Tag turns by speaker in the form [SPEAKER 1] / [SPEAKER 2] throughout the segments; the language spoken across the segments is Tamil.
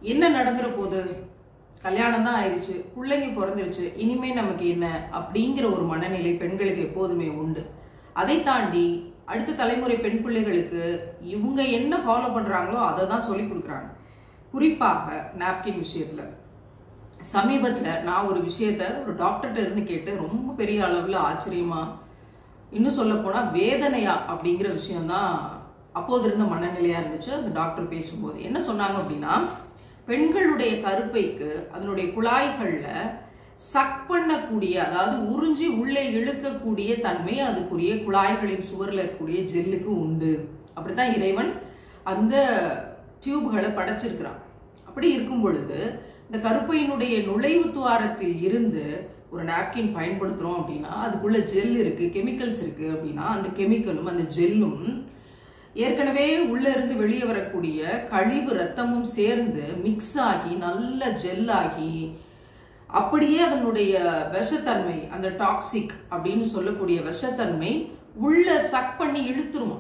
[SPEAKER 1] என்ன நடந்துற போகுது கல்யாணம் தான் ஆயிடுச்சு பிள்ளைங்க பிறந்துருச்சு இனிமே நமக்கு என்ன அப்படிங்கிற ஒரு மனநிலை பெண்களுக்கு எப்போதுமே உண்டு அதை தாண்டி அடுத்த தலைமுறை பெண் பிள்ளைகளுக்கு இவங்க என்ன ஃபாலோ பண்றாங்களோ அதை தான் சொல்லி கொடுக்குறாங்க குறிப்பாக நாப்கின் விஷயத்துல சமீபத்துல நான் ஒரு விஷயத்த ஒரு டாக்டர்கிட்ட இருந்து கேட்டு ரொம்ப பெரிய அளவுல ஆச்சரியமா இன்னும் சொல்ல போனா வேதனையா அப்படிங்கிற விஷயம்தான் அப்போது இருந்த மனநிலையா இருந்துச்சு அந்த டாக்டர் பேசும்போது என்ன சொன்னாங்க அப்படின்னா பெண்களுடைய கருப்பைக்கு அதனுடைய குழாய்கள்ல சக் பண்ணக்கூடிய அதாவது உறிஞ்சி உள்ளே இழுக்கக்கூடிய தன்மை அதுக்குரிய குழாய்களின் சுவர்ல இருக்கக்கூடிய ஜெல்லுக்கு உண்டு அப்படித்தான் இறைவன் அந்த டியூப்களை படைச்சிருக்கிறான் அப்படி இருக்கும் பொழுது இந்த கருப்பையினுடைய நுழைவு துவாரத்தில் இருந்து ஒரு நாப்கின் பயன்படுத்துறோம் அப்படின்னா அதுக்குள்ள ஜெல் இருக்கு கெமிக்கல்ஸ் இருக்கு அப்படின்னா அந்த கெமிக்கலும் அந்த ஜெல்லும் ஏற்கனவே உள்ள இருந்து வெளியே வரக்கூடிய கழிவு ரத்தமும் சேர்ந்து மிக்ஸ் ஆகி நல்ல ஜெல் ஆகி அப்படியே அதனுடைய விஷத்தன்மை அந்த டாக்ஸிக் அப்படின்னு சொல்லக்கூடிய விஷத்தன்மை உள்ள சக் பண்ணி இழுத்துருமா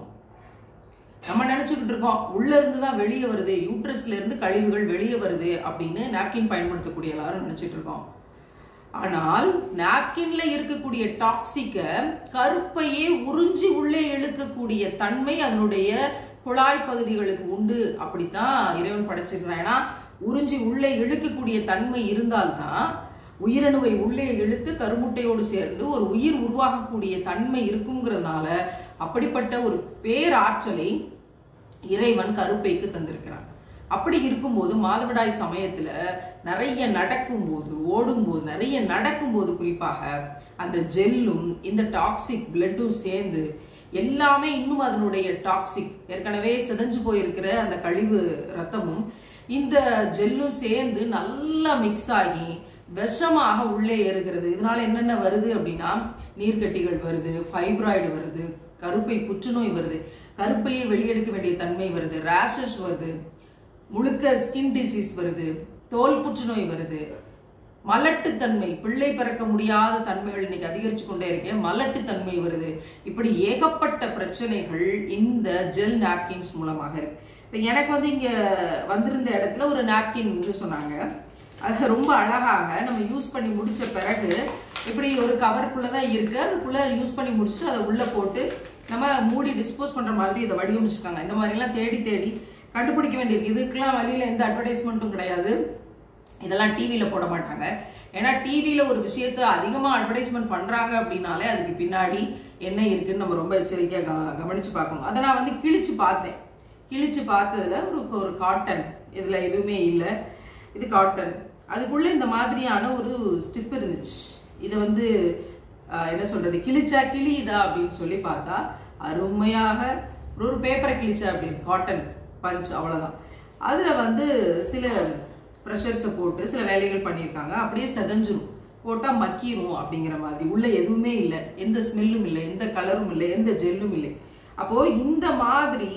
[SPEAKER 1] நம்ம நினைச்சுக்கிட்டு இருக்கோம் உள்ள இருந்து தான் வெளியே வருது யூட்ரஸ்ல இருந்து கழிவுகள் வெளியே வருது அப்படின்னு நாப்கின் பயன்படுத்தக்கூடிய எல்லாரும் நினைச்சிட்டு இருக்கோம் ஆனால் நாப்கின்ல இருக்கக்கூடிய டாக்ஸிக்க கருப்பையே உறிஞ்சி உள்ளே இழுக்கக்கூடிய தன்மை அதனுடைய குழாய் பகுதிகளுக்கு உண்டு அப்படித்தான் இறைவன் படைச்சிருக்கிறான் ஏன்னா உறிஞ்சி உள்ளே இழுக்கக்கூடிய தன்மை இருந்தால்தான் உயிரணுவை உள்ளே இழுத்து கருமுட்டையோடு சேர்ந்து ஒரு உயிர் உருவாகக்கூடிய தன்மை இருக்குங்கிறதுனால அப்படிப்பட்ட ஒரு பேராற்றலை இறைவன் கருப்பைக்கு தந்திருக்கிறான் அப்படி இருக்கும்போது மாதவிடாய் சமயத்துல நிறைய நடக்கும்போது ஓடும்போது நிறைய நடக்கும்போது குறிப்பாக அந்த ஜெல்லும் இந்த டாக்ஸிக் பிளட்டும் சேர்ந்து எல்லாமே இன்னும் அதனுடைய டாக்ஸிக் ஏற்கனவே சிதைஞ்சு போயிருக்கிற அந்த கழிவு ரத்தமும் இந்த ஜெல்லும் சேர்ந்து நல்லா மிக்ஸ் ஆகி விஷமாக உள்ளே ஏறுகிறது இதனால என்னென்ன வருது அப்படின்னா நீர்க்கட்டிகள் வருது ஃபைப்ராய்டு வருது கருப்பை புற்றுநோய் வருது கருப்பையை வெளியெடுக்க வேண்டிய தன்மை வருது ரேஷஸ் வருது முழுக்க ஸ்கின் டிசீஸ் வருது தோல் புற்றுநோய் வருது மலட்டுத்தன்மை பிள்ளை பிறக்க முடியாத தன்மைகள் இன்னைக்கு அதிகரிச்சு கொண்டே இருக்கேன் மலட்டுத்தன்மை வருது இப்படி ஏகப்பட்ட பிரச்சனைகள் இந்த ஜெல் நாப்கின்ஸ் மூலமாக இருக்கு இப்போ எனக்கு வந்து இங்க வந்திருந்த இடத்துல ஒரு நாப்கின் வந்து சொன்னாங்க அது ரொம்ப அழகாக நம்ம யூஸ் பண்ணி முடிச்ச பிறகு இப்படி ஒரு கவருக்குள்ள தான் இருக்கு அதுக்குள்ள யூஸ் பண்ணி முடிச்சுட்டு அதை உள்ள போட்டு நம்ம மூடி டிஸ்போஸ் பண்ற மாதிரி இதை வடிவமைச்சிருக்காங்க இந்த மாதிரிலாம் தேடி தேடி கண்டுபிடிக்க வேண்டியிருக்கு இதுக்கெல்லாம் வழியில எந்த அட்வர்டைஸ்மெண்ட்டும் கிடையாது இதெல்லாம் டிவியில போட மாட்டாங்க ஏன்னா டிவியில ஒரு விஷயத்த அதிகமா அட்வர்டைஸ்மெண்ட் பண்றாங்க அப்படின்னாலே அதுக்கு பின்னாடி என்ன இருக்குன்னு நம்ம ரொம்ப எச்சரிக்கையா க- கவனிச்சு பார்க்கணும் அதை நான் வந்து கிழிச்சு பார்த்தேன் கிழிச்சு பார்த்ததுல ஒரு ஒரு காட்டன் இதுல எதுவுமே இல்லை இது காட்டன் அதுக்குள்ள இந்த மாதிரியான ஒரு ஸ்டிப் இருந்துச்சு இதை வந்து ஆஹ், என்ன சொல்றது கிழிச்சா கிழியுதா அப்படின்னு சொல்லி பார்த்தா அருமையாக ஒரு ஒரு பேப்பரை கிழிச்சா அப்படி காட்டன் பஞ்ச் அவ்வளவுதான் அதுல வந்து சில ப்ரெஷர்ஸை போட்டு சில வேலைகள் பண்ணியிருக்காங்க அப்படியே செதஞ்சிரும் போட்டா மக்கிரும் அப்படிங்கிற மாதிரி உள்ள எதுவுமே இல்லை எந்த ஸ்மெல்லும் இல்லை எந்த கலரும் இல்லை எந்த ஜெல்லும் இல்லை அப்போ இந்த மாதிரி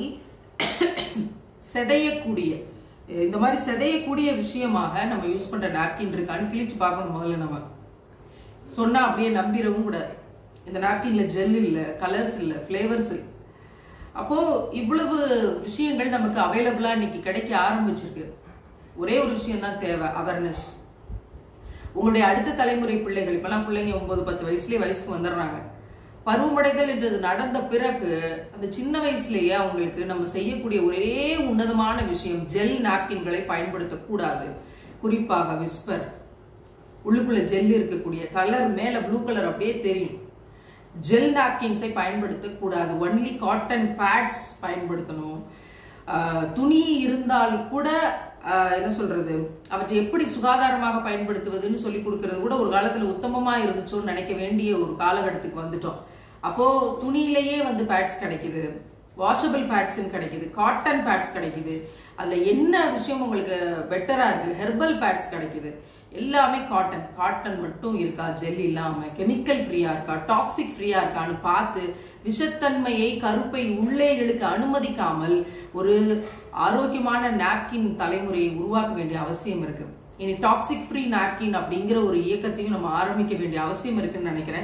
[SPEAKER 1] செதையக்கூடிய இந்த மாதிரி செதையக்கூடிய விஷயமாக நம்ம யூஸ் பண்ற நாப்கின் இருக்கான்னு கிழிச்சு பார்க்கணும் முதல்ல நம்ம சொன்னா அப்படியே நம்பிடவும் கூடாது இந்த நாப்கின்ல ஜெல் இல்ல கலர்ஸ் இல்ல ஃப்ளேவர்ஸ் இல்ல அப்போ இவ்வளவு விஷயங்கள் நமக்கு அவைலபிளா இன்னைக்கு கிடைக்க ஆரம்பிச்சிருக்கு ஒரே ஒரு விஷயம் தான் தேவை அவேர்னஸ் உங்களுடைய அடுத்த தலைமுறை பிள்ளைகள் இப்பெல்லாம் பிள்ளைங்க ஒன்பது பத்து வயசுலயே வயசுக்கு வந்துடுறாங்க பருவமடைதல் என்றது நடந்த பிறகு அந்த சின்ன வயசுலயே அவங்களுக்கு நம்ம செய்யக்கூடிய ஒரே உன்னதமான விஷயம் ஜெல் நாப்கின்களை பயன்படுத்தக்கூடாது குறிப்பாக விஸ்பர் உள்ளுக்குள்ள ஜெல் இருக்கக்கூடிய கலர் மேல ப்ளூ கலர் அப்படியே தெரியும் ஜெல் நாப்கின்ஸை பயன்படுத்தக்கூடாது ஒன்லி காட்டன் பேட்ஸ் பயன்படுத்தணும் ஆஹ் துணி இருந்தால் கூட ஆஹ் என்ன சொல்றது அவற்றை எப்படி சுகாதாரமாக பயன்படுத்துவதுன்னு சொல்லி கொடுக்கறது கூட ஒரு காலத்துல உத்தமமா இருந்துச்சோன்னு நினைக்க வேண்டிய ஒரு காலகட்டத்துக்கு வந்துட்டோம் அப்போ துணியிலேயே வந்து பேட்ஸ் கிடைக்குது வாஷபிள் பேட்ஸ்ன்னு கிடைக்குது காட்டன் பேட்ஸ் கிடைக்குது அதுல என்ன விஷயம் உங்களுக்கு பெட்டரா இருக்கு ஹெர்பல் பேட்ஸ் கிடைக்குது எல்லாமே காட்டன் காட்டன் மட்டும் இருக்கா ஜெல் இல்லாம கெமிக்கல் ஃப்ரீயா இருக்கா டாக்ஸிக் ஃப்ரீயா இருக்கான்னு பார்த்து விஷத்தன்மையை கருப்பை உள்ளே இழுக்க அனுமதிக்காமல் ஒரு ஆரோக்கியமான நாப்கின் தலைமுறையை உருவாக்க வேண்டிய அவசியம் இருக்கு இனி டாக்ஸிக் ஃப்ரீ நாப்கின் அப்படிங்கிற ஒரு இயக்கத்தையும் நம்ம ஆரம்பிக்க வேண்டிய அவசியம் இருக்குன்னு நினைக்கிறேன்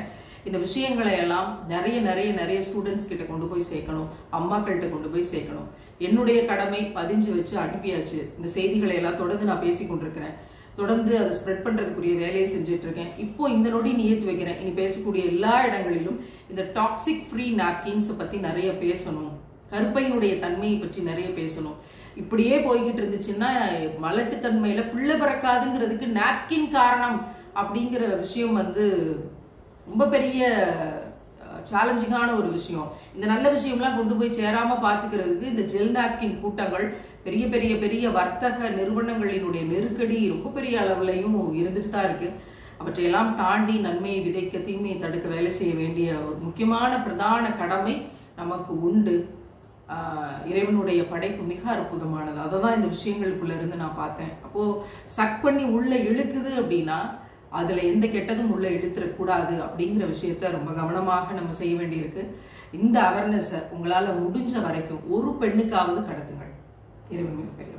[SPEAKER 1] இந்த விஷயங்களை எல்லாம் நிறைய நிறைய நிறைய ஸ்டூடெண்ட்ஸ் கிட்ட கொண்டு போய் சேர்க்கணும் அம்மாக்கள்கிட்ட கொண்டு போய் சேர்க்கணும் என்னுடைய கடமை பதிஞ்சு வச்சு அனுப்பியாச்சு இந்த செய்திகளை எல்லாம் தொடர்ந்து நான் பேசி கொண்டிருக்கிறேன் தொடர்ந்து அதை ஸ்ப்ரெட் பண்றதுக்குரிய வேலையை செஞ்சுட்டு இருக்கேன் இப்போ இந்த நொடி நியத்து வைக்கிறேன் இனி பேசக்கூடிய எல்லா இடங்களிலும் இந்த டாக்ஸிக் ஃப்ரீ நாப்கின்ஸ் பத்தி நிறைய பேசணும் கருப்பையினுடைய தன்மையை பற்றி நிறைய பேசணும் இப்படியே போய்கிட்டு இருந்துச்சுன்னா மலட்டுத்தன்மையில பிள்ளை பிறக்காதுங்கிறதுக்கு நாப்கின் காரணம் அப்படிங்கிற விஷயம் வந்து ரொம்ப பெரிய சேலஞ்சிங்கான ஒரு விஷயம் இந்த நல்ல விஷயம்லாம் கொண்டு போய் சேராம பாத்துக்கிறதுக்கு இந்த ஜெல் நாப்கின் கூட்டங்கள் பெரிய பெரிய பெரிய வர்த்தக நிறுவனங்களினுடைய நெருக்கடி ரொம்ப பெரிய அளவுலையும் இருந்துட்டு தான் இருக்கு அவற்றையெல்லாம் தாண்டி நன்மையை விதைக்க தீமையை தடுக்க வேலை செய்ய வேண்டிய ஒரு முக்கியமான பிரதான கடமை நமக்கு உண்டு ஆஹ் இறைவனுடைய படைப்பு மிக அற்புதமானது அதை தான் இந்த விஷயங்களுக்குள்ள இருந்து நான் பார்த்தேன் அப்போ சக் பண்ணி உள்ள இழுக்குது அப்படின்னா அதுல எந்த கெட்டதும் உள்ள இழுத்துடக்கூடாது அப்படிங்கிற விஷயத்த ரொம்ப கவனமாக நம்ம செய்ய வேண்டியிருக்கு இந்த அவேர்னஸை உங்களால முடிஞ்ச வரைக்கும் ஒரு பெண்ணுக்காவது கடத்துங்கள் இறைவன் மிகப்பெரிய